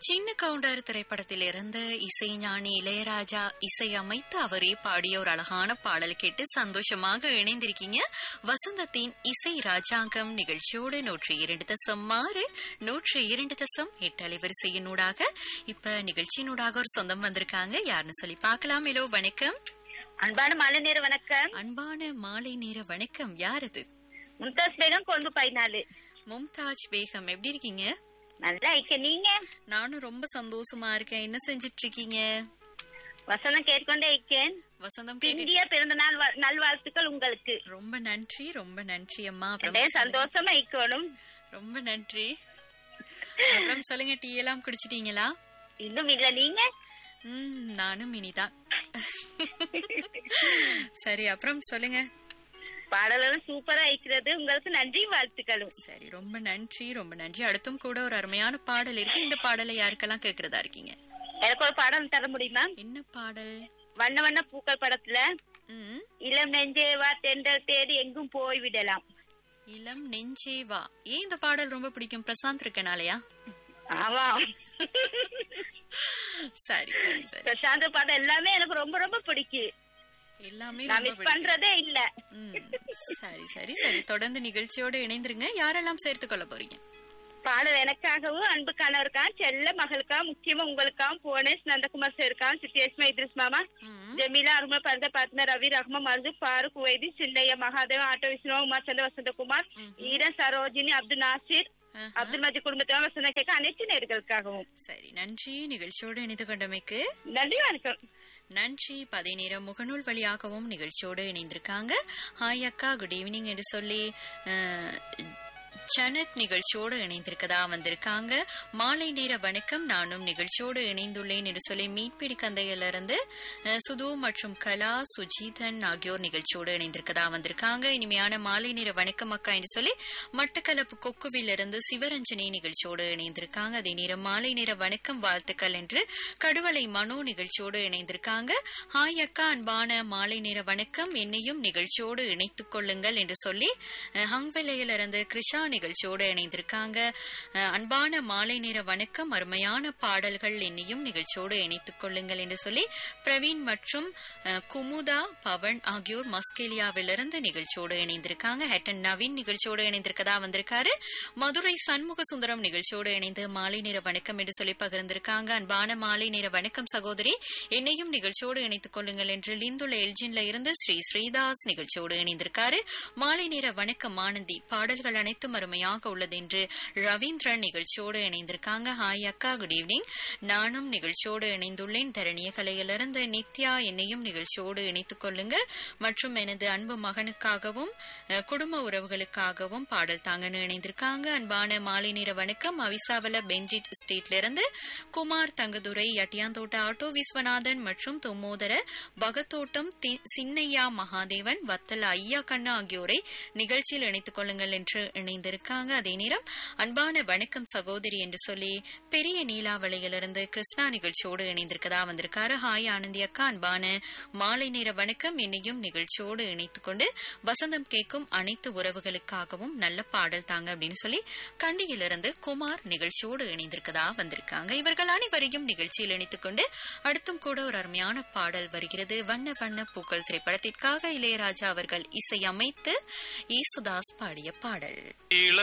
சின்ன கவுண்டர் திரைப்படத்தில் இருந்து இசைஞானி இளையராஜா இசையமைத்து அவரே பாடிய ஒரு அழகான பாடல் கேட்டு சந்தோஷமாக இணைந்திருக்கீங்க வசந்தத்தின் இசை ராஜாங்கம் நிகழ்ச்சியோடு நூற்றி இரண்டு தசம் ஆறு நூற்றி இரண்டு தசம் எட்டு அலைவரிசையினூடாக இப்ப நிகழ்ச்சியினூடாக ஒரு சொந்தம் வந்திருக்காங்க யாருன்னு சொல்லி பார்க்கலாம் ஹலோ வணக்கம் அன்பான மாலை நேர வணக்கம் அன்பான மாலை நேர வணக்கம் யார் அது மும்தாஸ் பேகம் கொண்டு பதினாலு மும்தாஜ் பேகம் எப்படி இருக்கீங்க நல்லா இருக்க நீங்க நானும் ரொம்ப சந்தோஷமா இருக்கேன் என்ன செஞ்சிட்டு இருக்கீங்க வசனம் கேட்கொண்டே இருக்கேன் வசந்தம் கேட்டு இந்திய பிறந்த நாள் வா- நல்வாழ்த்துக்கள் உங்களுக்கு ரொம்ப நன்றி ரொம்ப நன்றி அம்மா அப்புறம் அப்படியே சொல்லுங்க. சந்தோஷமா இருக்கணும் ரொம்ப நன்றி அப்புறம் சொல்லுங்க டீ எல்லாம் குடிச்சிட்டீங்களா இன்னும் இல்ல நீங்க ம் நானும் இனிதான் சரி அப்புறம் சொல்லுங்க பாடலும் சூப்பரா இருக்கிறது உங்களுக்கு நன்றி வாழ்த்துக்களும் சரி ரொம்ப நன்றி ரொம்ப நன்றி அடுத்தும் கூட ஒரு அருமையான பாடல் இருக்கு இந்த பாடலை யாருக்கெல்லாம் கேக்குறதா இருக்கீங்க எனக்கு ஒரு பாடம் தர முடியுமா என்ன பாடல் வண்ண வண்ண பூக்கள் படத்துல ம் இளம் நெஞ்சேவா தென்றல் தேடி எங்கும் போய் விடலாம் இளம் நெஞ்சே வா ஏன் இந்த பாடல் ரொம்ப பிடிக்கும் பிரசாந்த் இருக்கனாலயா ஆமா சரி சரி சரி பிரசாந்த பாடம் எல்லாமே எனக்கு ரொம்ப ரொம்ப பிடிக்கும் எல்லாமே நான் ரொம்ப மிஸ் பிடிக்கும் பண்றதே இல்ல ம், சரி சரி சரி தொடர்ந்து நிகழ்ச்சியோட இணைந்திருங்க யாரெல்லாம் சேர்த்து கொள்ள போறீங்க பாடல் எனக்காகவும் அன்பு கணவருக்கா செல்ல மகளுக்கா முக்கியமா உங்களுக்காகவும் புவனேஷ் நந்தகுமார் சாருக்காகவும் சித்தியேஷ்மா இத்ரிஸ் மாமா ம், ஜமீலா அருமை பரத பாத்மா ரவி ரஹ்மா மருது பாருக் உவைதி சின்னையா மகாதேவன் ஆட்டோ விஷ்ணு உமாச்சந்திர வசந்தகுமார் ஈரன் சரோஜினி அப்துல் நாசிர் ஆஹா. அப்துல் மஜி குடும்பத்தினர் வசந்த கேட்க அனைத்து நேர்களுக்காகவும் சரி நன்றி நிகழ்ச்சியோடு இணைந்து கொண்டமைக்கு நன்றி வணக்கம் நன்றி பதை நேரம் முகநூல் வழியாகவும் நிகழ்ச்சியோடு இணைந்திருக்காங்க ஹாய் அக்கா குட் ஈவினிங் என்று சொல்லி அஹ், ஜனத் நிகழ்ச்சியோடு இணைந்திருக்கதா வந்திருக்காங்க மாலை நேர வணக்கம் நானும் நிகழ்ச்சியோடு இணைந்துள்ளேன் என்று சொல்லி மீட்பிடி கந்தையிலிருந்து அஹ், சுது மற்றும் கலா சுஜீதன் ஆகியோர் நிகழ்ச்சியோடு இணைந்திருக்கதா வந்திருக்காங்க இனிமையான மாலை நேர வணக்கம் அக்கா என்று சொல்லி மட்டக்களப்பு கொக்குவிலிருந்து சிவரஞ்சனி நிகழ்ச்சியோடு இணைந்திருக்காங்க அதே நேரம் மாலை நேர வணக்கம் வாழ்த்துக்கள் என்று கடுவலை மனோ நிகழ்ச்சியோடு இணைந்திருக்காங்க ஹாய் அக்கா அன்பான மாலை நேர வணக்கம் என்னையும் நிகழ்ச்சியோடு இணைத்துக் கொள்ளுங்கள் என்று சொல்லி அஹ், ஹங்வெல்லையிலிருந்து கிருஷா நிகழ்ச்சியோடு இணைந்திருக்காங்க அஹ், அன்பான மாலை நேர வணக்கம் அருமையான பாடல்கள் என்னையும் நிகழ்ச்சியோடு இணைத்துக் கொள்ளுங்கள் என்று சொல்லி பிரவீன் மற்றும் அஹ், குமுதா பவன் ஆகியோர் மஸ்கேலியாவிலிருந்து நிகழ்ச்சியோடு இணைந்திருக்காங்க ஹெட்டன் நவீன் நிகழ்ச்சியோடு இணைந்திருக்கதா வந்திருக்காரு மதுரை சண்முக சுந்தரம் நிகழ்ச்சியோடு இணைந்து மாலை நேர வணக்கம் என்று சொல்லி பகிர்ந்திருக்காங்க அன்பான மாலை நேர வணக்கம் சகோதரி என்னையும் நிகழ்ச்சியோடு இணைத்துக் கொள்ளுங்கள் என்று லிந்துள்ள எல்ஜின்ல இருந்து ஸ்ரீ ஸ்ரீதாஸ் நிகழ்ச்சியோடு இணைந்திருக்காரு மாலை நேர வணக்கம் ஆனந்தி பாடல்கள் அனைத்தும் அருமையாக உள்ளது என்று ரவீந்திரன் நிகழ்ச்சியோடு இணைந்திருக்காங்க ஹாய் அக்கா குட் ஈவினிங் நானும் நிகழ்ச்சியோடு இணைந்துள்ளேன் தரணிய கலையிலிருந்து நித்யா என்னையும் நிகழ்ச்சியோடு இணைத்துக் கொள்ளுங்கள் மற்றும் எனது அன்பு மகனுக்காகவும் அஹ், குடும்ப உறவுகளுக்காகவும் பாடல் தாங்கன்னு இணைந்திருக்காங்க அன்பான மாலை நேர வணக்கம் அவிசாவல பெஞ்சிட் ஸ்ட்ரீட்ல இருந்து குமார் தங்கதுரை யட்டியாந்தோட்ட ஆட்டோ விஸ்வநாதன் மற்றும் தொம்மோதர பகத்தோட்டம் தி- சின்னையா மகாதேவன் வத்தல ஐயா கண்ணா ஆகியோரை நிகழ்ச்சியில் இணைத்துக் கொள்ளுங்கள் என்று இணைந்திருக்காங்க அதே நேரம் அன்பான வணக்கம் சகோதரி என்று சொல்லி பெரிய நீலாவளையிலிருந்து கிருஷ்ணா நிகழ்ச்சியோடு இணைந்திருக்கதா வந்திருக்காரு ஹாய் ஆனந்தி அக்கா அன்பான மாலை நேர வணக்கம் என்னையும் நிகழ்ச்சியோடு இணைத்துக் கொண்டு வசந்தம் கேட்கும் அனைத்து உறவுகளுக்காகவும் நல்ல பாடல் தாங்க அப்படின்னு சொல்லி கண்டியிலிருந்து குமார் நிகழ்ச்சியோடு இணைந்திருக்கதா வந்திருக்காங்க இவர்கள் அனைவரையும் நிகழ்ச்சியில் இணைத்துக் கொண்டு அடுத்தும் கூட ஒரு அருமையான பாடல் வருகிறது வண்ண வண்ண பூக்கள் திரைப்படத்திற்காக இளையராஜா அவர்கள் இசையமைத்து ஈசுதாஸ் பாடிய பாடல் இள